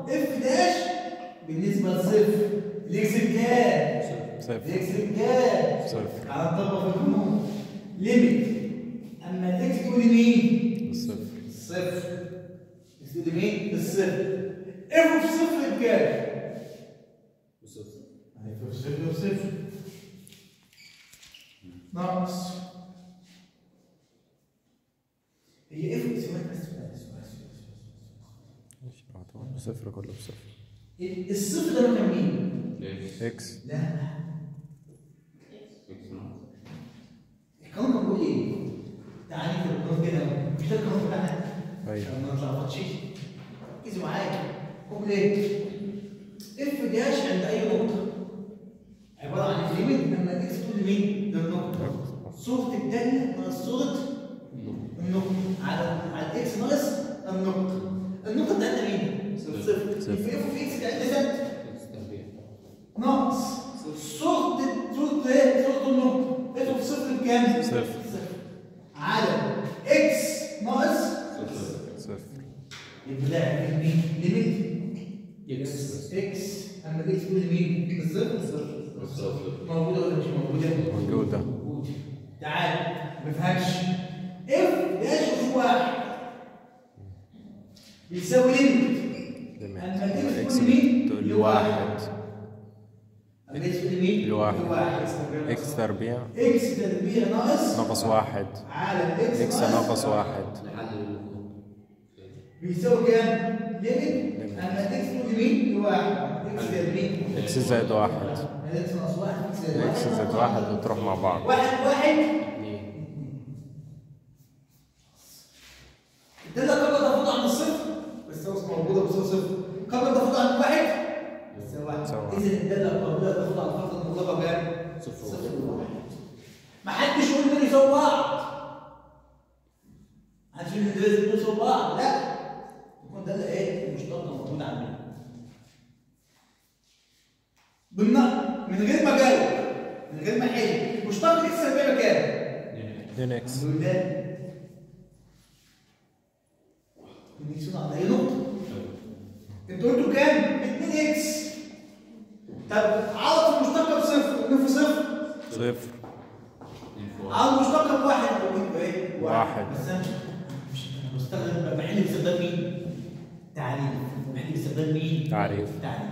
اف داش بالنسبه لصفر الاكس بكام؟ صفر الاكس بكام؟ صفر تعالى نطبق القانون ليميت اما الاكس تقول لمين؟ صفر الصفر اكس تقول لمين؟ الصفر اف في صفر بكام؟ وصفر هيبقى صفر وصفر ناقص هي اف اسمها بس سؤال سؤال سؤال ماشي اعتبر صفر كله بصفر سؤال الصفر ده مكان مين؟ اكس اكس لا اكس ناقص القانون كان بيقول ايه؟ تعالي في القانون كده مش ده القانون بتاعنا؟ ايوه ما متلخبطش ركزوا معايا قول ايه؟ اف داش عند اي نقطة عبارة عن الليميت لما الاكس تقول لمين؟ للنقطة صورة الدالة ناقص صورة النقطة على على الاكس ناقص النقطة النقطة بتاعتنا مين؟ صفر. صفر صفر. يبقى اف في اكس بتاعتنا ثابت اكس تربيع ناقص صورة صورة ايه؟ صورة النقطة اف في صفر بكام؟ صفر. صفر على اكس ناقص صفر صفر يبقى ده مين؟ ليميت اكس اكس اما الاكس تقول لمين؟ بالصفر صفر موجودة ولا مش موجودة؟ موجودة. موجودة تعال ما فهمش اف داش في واحد بيساوي ليميت ليميت اما الاكس اكس تقول لمين؟ تقول لواحد اما الاكس تقول لمين؟ لواحد. لواحد اكس تربيع اكس تربيع ناقص ناقص واحد على الاكس اكس ناقص واحد نحلل المفروض بيساوي كام؟ ليميت ليميت. اما الاكس تقول لمين؟ لواحد اكس تربيع اكس زائد واحد الاكس ناقص واحد اكس زائد واحد اكس زائد واحد وتروح مع بعض واحد واحد اثنين الدالة قبل تفوت عن الصفر بس هو موجودة بس هو صفر قبل تفوت عن الواحد بس واحد بس واحد. إذا الدالة قابلة تفوت عن الفرق المطلقة بكام؟ صفر صفر وواحد ما حدش يقول دول يساووا بعض محدش يقول دول لازم يساووا بعض لا تكون دالة ايه؟ مشتركة موجودة عندنا بالنقل من غير ما اجاوب من غير ما احل مشتق اكس هيبقى كام؟ اثنين 2 اكس الحمد لله نيجي على اي نقطة انتوا قلتوا كام؟ 2 اكس طب عوض المشتقة بصفر قلنا في صفر صفر اثنين فوق عوض المشتقة بواحد يبقى ايه؟ واحد. بس انا مش مش أنا بستخدم بحل باستخدام مين؟ تعريف بحل باستخدام مين؟ تعريف. تعريف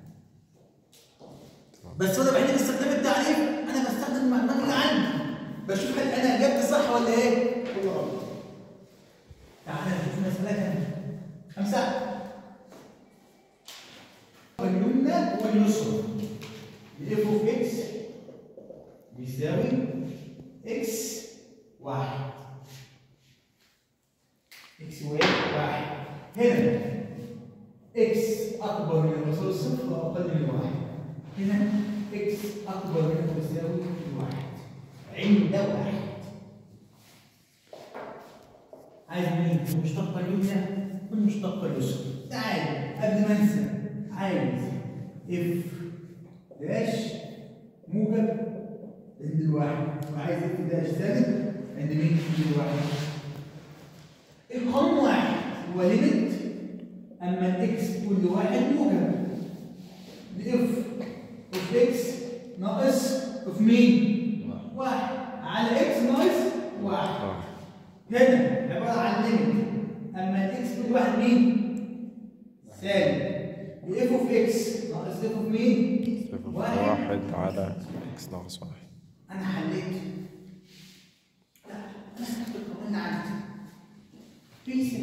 بس وانا بحل باستخدام التعريف انا بستخدم المعلومات اللي عندي بشوف هل انا اجابتي صح ولا ايه؟ ولا غلط تعالى نشوف مسألة تانية خمسة اليمنى واليسرى الاف اوف اكس بيساوي اكس واحد اكس واحد واحد هنا اكس اكبر من او يساوي صفر واقل من واحد هنا اكس اكبر من او يساوي واحد عند واحد عايز مين؟ المشتقة اليمنى والمشتقة اليسرى. تعال قبل ما انسى عايز اف داش موجب عند الواحد وعايز اف داش سالب عند مين؟ عند الواحد. القانون واحد هو ليميت اما الاكس كل واحد موجب الاف اوف اكس ناقص اوف مين؟ واحد على اكس ناقص واحد. واحد هنا عبارة عن ليميت أما الإكس كل واحد مين؟ سالب بإف أوف إكس ناقص إف أوف مين؟ صفر واحد على اكس ناقص واحد أنا حليت لا أنا خدت القانون اللي عندي بيس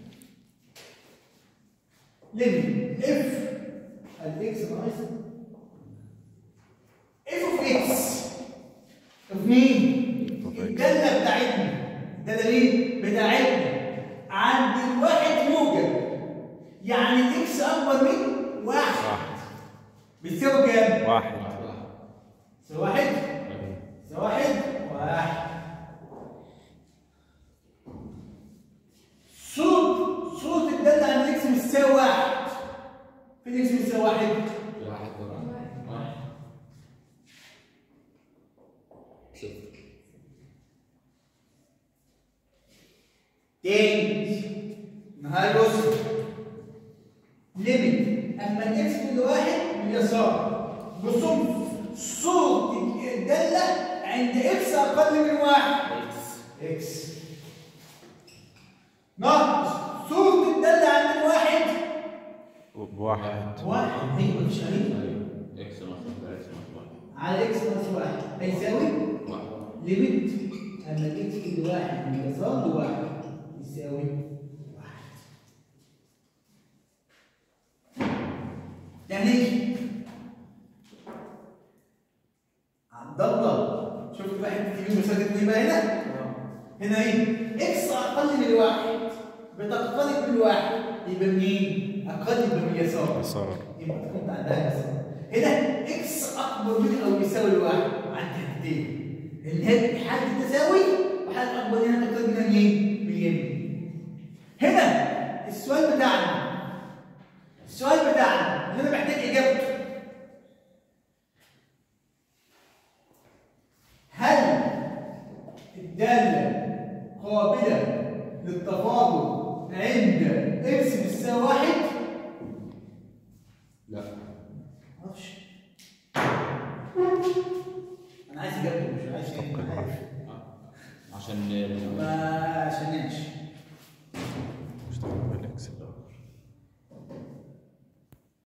ليميت إف الإكس ناقص إف أوف إكس أوف مين؟ أوف إكس. الدالة بتاعتنا الدالة مين؟ بتاعتنا عند الواحد موجب يعني الإكس أكبر من واحد واحد بتساوي كام؟ واحد تساوي واحد تساوي واحد واحد صوت صوت الدالة عن الإكس بتساوي واحد فين الإكس بتساوي واحد؟ واحد ورا واحد صفر تاني نهار بص ليميت اما الاكس كل واحد باليسار بصوا صوت الداله عند اكس اقل من واحد اكس اكس ناقص صوت الداله عند الواحد بواحد واحد هي مفيش عليه ايوه اكس ناقص ثلاثة ناقص واحد على اكس ناقص واحد هيساوي واحد ليميت اما الاكس كل واحد من اليسار لواحد يساوي واحد يعني عبد الله شفت بقى حته اليمين مساجد اتنين بقى هنا؟ هنا ايه؟ اكس اقل من الواحد بتقترب من الواحد يبقى منين؟ اقل يبقى من اليسار يسار يبقى تكون عندها يسار هنا اكس اكبر من او يساوي الواحد عند حدتين اللي هي حد التساوي وحد اكبر منها تقترب منها منين؟ من اليمين هنا السؤال بتاعنا السؤال بتاعنا اللي انا محتاج اجابته هل الدالة قابلة للتفاضل عند اكس بتساوي واحد؟ لا معرفش انا عايز اجابته مش عايز ايه أنا عارف. عشان ما